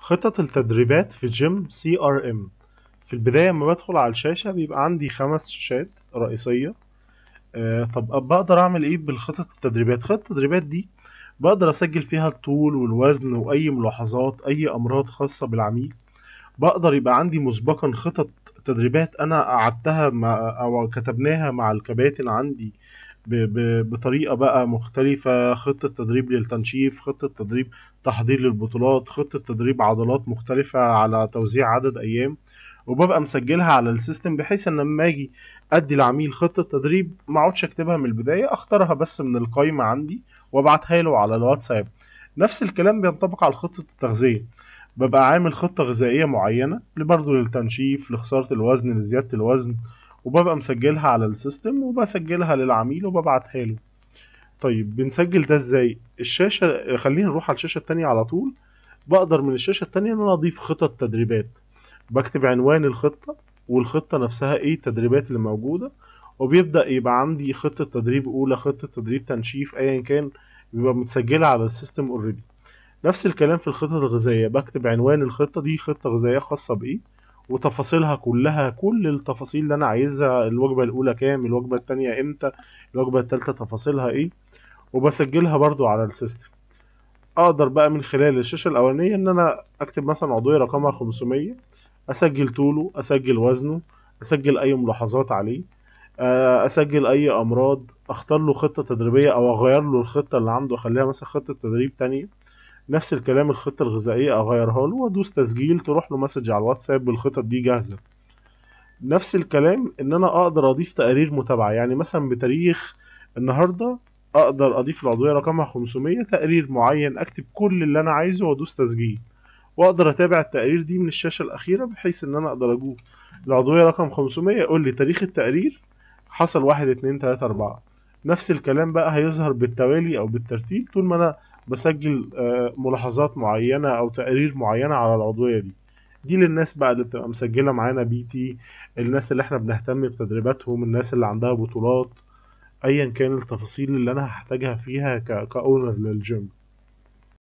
خطط التدريبات في جيم سي ار ام في البداية لما بدخل على الشاشة بيبقى عندي خمس شاشات رئيسية آه طب بقدر اعمل ايه بالخطط التدريبات خطط التدريبات دي بقدر اسجل فيها الطول والوزن واي ملاحظات اي امراض خاصة بالعميل بقدر يبقى عندي مسبقا خطط تدريبات انا قعدتها مع او كتبناها مع الكباتن عندي ب ب بطريقة بقى مختلفة خطة تدريب للتنشيف خطة تدريب تحضير للبطولات خطة تدريب عضلات مختلفة على توزيع عدد أيام وببقى مسجلها على السيستم بحيث ان لما اجي ادي العميل خطة تدريب ما اقعدش اكتبها من البداية اختارها بس من القائمة عندي وابعتها له على الواتساب نفس الكلام بينطبق على خطة التغذية ببقى عامل خطة غذائية معينة برضه للتنشيف لخسارة الوزن لزيادة الوزن وببقى مسجلها على السيستم وبسجلها للعميل وببعتها له طيب بنسجل ده ازاي الشاشة خلينا نروح على الشاشة التانية على طول بقدر من الشاشة التانية ان انا اضيف خطط تدريبات بكتب عنوان الخطة والخطة نفسها ايه التدريبات اللي موجودة وبيبدأ يبقى عندي خطة تدريب أولى خطة تدريب تنشيف أيا كان بيبقى متسجلة على السيستم اوريدي نفس الكلام في الخطط الغذائية بكتب عنوان الخطة دي خطة غذائية خاصة بإيه وتفاصيلها كلها كل التفاصيل اللي أنا عايزها الوجبة الأولى كام الوجبة التانية إمتى الوجبة التالتة تفاصيلها إيه وبسجلها برضو على السيستم أقدر بقى من خلال الشاشة الأولانية إن أنا أكتب مثلا عضوية رقمها 500 أسجل طوله أسجل وزنه أسجل أي ملاحظات عليه اسجل اي امراض اختار له خطه تدريبيه او اغير له الخطه اللي عنده اخليها مثلا خطه تدريب تانية نفس الكلام الخطه الغذائيه اغيرها له وادوس تسجيل تروح له مسج على الواتساب بالخطط دي جاهزه نفس الكلام ان انا اقدر اضيف تقارير متابعه يعني مثلا بتاريخ النهارده اقدر اضيف العضويه رقمها 500 تقرير معين اكتب كل اللي انا عايزه وادوس تسجيل واقدر اتابع التقارير دي من الشاشه الاخيره بحيث ان انا اقدر اجوب العضويه رقم 500 يقول لي تاريخ التقرير حصل واحد اتنين تلاتة أربعة نفس الكلام بقى هيظهر بالتوالي أو بالترتيب طول ما أنا بسجل ملاحظات معينة أو تقارير معينة على العضوية دي دي للناس بقى اللي بتبقى مسجلة معانا بي تي الناس اللي احنا بنهتم بتدريباتهم الناس اللي عندها بطولات أيا كان التفاصيل اللي أنا هحتاجها فيها كأونر للجيم